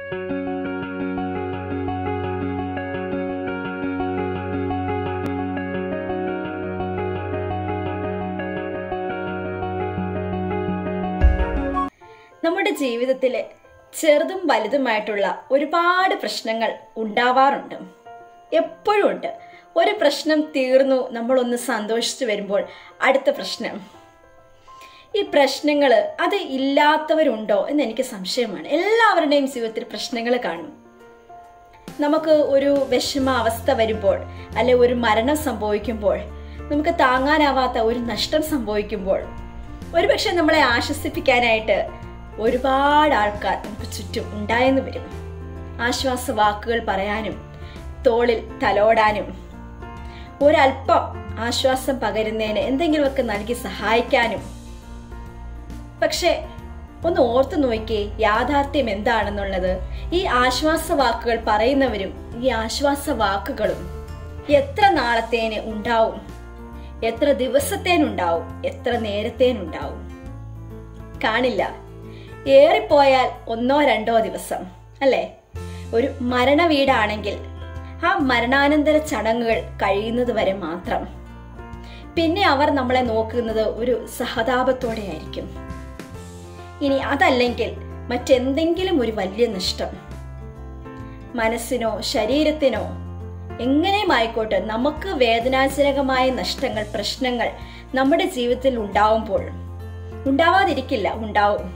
നമ്മുടെ ജീവിതത്തിൽ ചെറുതും വലുതുമായിട്ടുള്ള ഒരുപാട് പ്രശ്നങ്ങൾ ഉണ്ടാവാറുണ്ട് എപ്പോഴും ഉണ്ട് ഒരു പ്രശ്നം തീർന്നു നമ്മളൊന്ന് സന്തോഷിച്ചു വരുമ്പോൾ അടുത്ത പ്രശ്നം ഈ പ്രശ്നങ്ങൾ അത് ഇല്ലാത്തവരുണ്ടോ എന്ന് എനിക്ക് സംശയമാണ് എല്ലാവരുടെയും ജീവിതത്തിൽ പ്രശ്നങ്ങൾ കാണും നമുക്ക് ഒരു വിഷമ അവസ്ഥ വരുമ്പോൾ അല്ലെ ഒരു മരണം സംഭവിക്കുമ്പോൾ നമുക്ക് താങ്ങാനാവാത്ത ഒരു നഷ്ടം സംഭവിക്കുമ്പോൾ ഒരുപക്ഷെ നമ്മളെ ആശ്വസിപ്പിക്കാനായിട്ട് ഒരുപാട് ആൾക്കാർ നമുക്ക് ചുറ്റും ഉണ്ടായെന്ന് വരും ആശ്വാസ വാക്കുകൾ പറയാനും തോളിൽ തലോടാനും ഒരല്പം ആശ്വാസം പകരുന്നതിന് എന്തെങ്കിലുമൊക്കെ നൽകി സഹായിക്കാനും പക്ഷെ ഒന്ന് ഓർത്തു നോക്കിയേ യാഥാർത്ഥ്യം എന്താണെന്നുള്ളത് ഈ ആശ്വാസ വാക്കുകൾ പറയുന്നവരും ഈ ആശ്വാസ വാക്കുകളും എത്ര നാളത്തേന് ഉണ്ടാവും എത്ര ദിവസത്തേനുണ്ടാവും എത്ര നേരത്തേനുണ്ടാവും കാണില്ല ഏറിപ്പോയാൽ ഒന്നോ രണ്ടോ ദിവസം അല്ലേ ഒരു മരണ വീടാണെങ്കിൽ ആ മരണാനന്തര ചടങ്ങുകൾ കഴിയുന്നത് വരെ മാത്രം പിന്നെ അവർ നമ്മളെ നോക്കുന്നത് ഒരു സഹതാപത്തോടെ ആയിരിക്കും ഇനി അതല്ലെങ്കിൽ മറ്റെന്തെങ്കിലും ഒരു വലിയ നഷ്ടം മനസ്സിനോ ശരീരത്തിനോ എങ്ങനെയും ആയിക്കോട്ടെ നമുക്ക് വേദനാജനകമായ നഷ്ടങ്ങൾ പ്രശ്നങ്ങൾ നമ്മുടെ ജീവിതത്തിൽ ഉണ്ടാവുമ്പോൾ ഉണ്ടാവാതിരിക്കില്ല ഉണ്ടാവും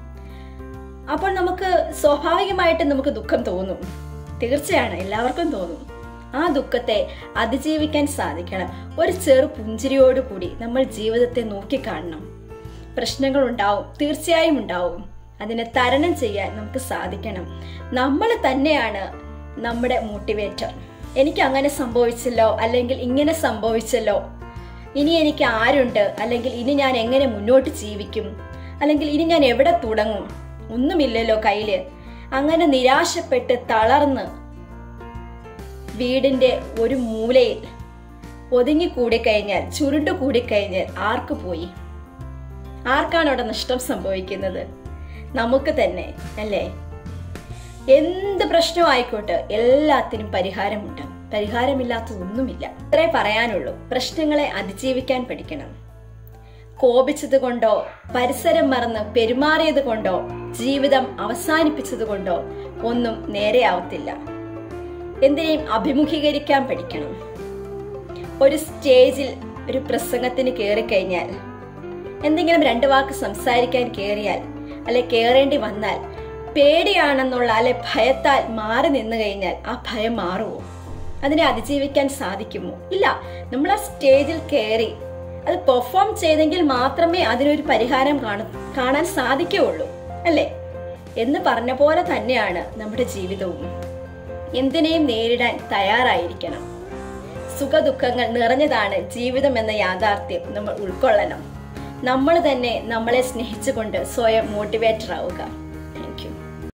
അപ്പോൾ നമുക്ക് സ്വാഭാവികമായിട്ട് നമുക്ക് ദുഃഖം തോന്നും തീർച്ചയാണ് എല്ലാവർക്കും തോന്നും ആ ദുഃഖത്തെ അതിജീവിക്കാൻ സാധിക്കണം ഒരു ചെറു പുഞ്ചിരിയോടുകൂടി നമ്മൾ ജീവിതത്തെ നോക്കിക്കാണണം പ്രശ്നങ്ങൾ ഉണ്ടാവും തീർച്ചയായും ഉണ്ടാവും അതിനെ തരണം ചെയ്യാൻ നമുക്ക് സാധിക്കണം നമ്മൾ തന്നെയാണ് നമ്മുടെ മോട്ടിവേറ്റർ എനിക്ക് അങ്ങനെ സംഭവിച്ചല്ലോ അല്ലെങ്കിൽ ഇങ്ങനെ സംഭവിച്ചല്ലോ ഇനി എനിക്ക് ആരുണ്ട് അല്ലെങ്കിൽ ഇനി ഞാൻ എങ്ങനെ മുന്നോട്ട് ജീവിക്കും അല്ലെങ്കിൽ ഇനി ഞാൻ എവിടെ തുടങ്ങും ഒന്നുമില്ലല്ലോ കയ്യില് അങ്ങനെ നിരാശപ്പെട്ട് തളർന്ന് വീടിന്റെ ഒരു മൂലയിൽ ഒതുങ്ങിക്കൂടി കഴിഞ്ഞാൽ ചുരുണ്ടു കൂടിക്കഴിഞ്ഞാൽ ആർക്ക് പോയി ആർക്കാണ് അവിടെ നഷ്ടം സംഭവിക്കുന്നത് നമുക്ക് തന്നെ അല്ലേ എന്ത് പ്രശ്നമായിക്കോട്ടെ എല്ലാത്തിനും പരിഹാരമുണ്ട് പരിഹാരമില്ലാത്തതൊന്നുമില്ല ഇത്രേ പറയാനുള്ളൂ പ്രശ്നങ്ങളെ അതിജീവിക്കാൻ പഠിക്കണം കോപിച്ചത് കൊണ്ടോ പരിസരം മറന്ന് പെരുമാറിയത് കൊണ്ടോ ജീവിതം അവസാനിപ്പിച്ചത് കൊണ്ടോ ഒന്നും നേരെയാവത്തില്ല എന്തിനേയും അഭിമുഖീകരിക്കാൻ പഠിക്കണം ഒരു സ്റ്റേജിൽ ഒരു പ്രസംഗത്തിന് കയറിക്കഴിഞ്ഞാൽ എന്തെങ്കിലും രണ്ട് വാക്ക് സംസാരിക്കാൻ കയറിയാൽ അല്ലെ കയറേണ്ടി വന്നാൽ പേടിയാണെന്നുള്ള അല്ലെ ഭയത്താൽ മാറി നിന്നു കഴിഞ്ഞാൽ ആ ഭയം മാറുമോ അതിനെ അതിജീവിക്കാൻ സാധിക്കുമോ ഇല്ല നമ്മൾ ആ സ്റ്റേജിൽ കയറി അത് പെർഫോം ചെയ്തെങ്കിൽ മാത്രമേ അതിനൊരു പരിഹാരം കാണ കാണാൻ സാധിക്കുകയുള്ളൂ അല്ലേ എന്ന് പറഞ്ഞ പോലെ തന്നെയാണ് നമ്മുടെ ജീവിതവും എന്തിനേയും നേരിടാൻ തയ്യാറായിരിക്കണം സുഖദുഃഖങ്ങൾ നിറഞ്ഞതാണ് ജീവിതം എന്ന യാഥാർത്ഥ്യം നമ്മൾ ഉൾക്കൊള്ളണം നമ്മൾ തന്നെ നമ്മളെ സ്നേഹിച്ചുകൊണ്ട് സ്വയം മോട്ടിവേറ്റർ ആവുക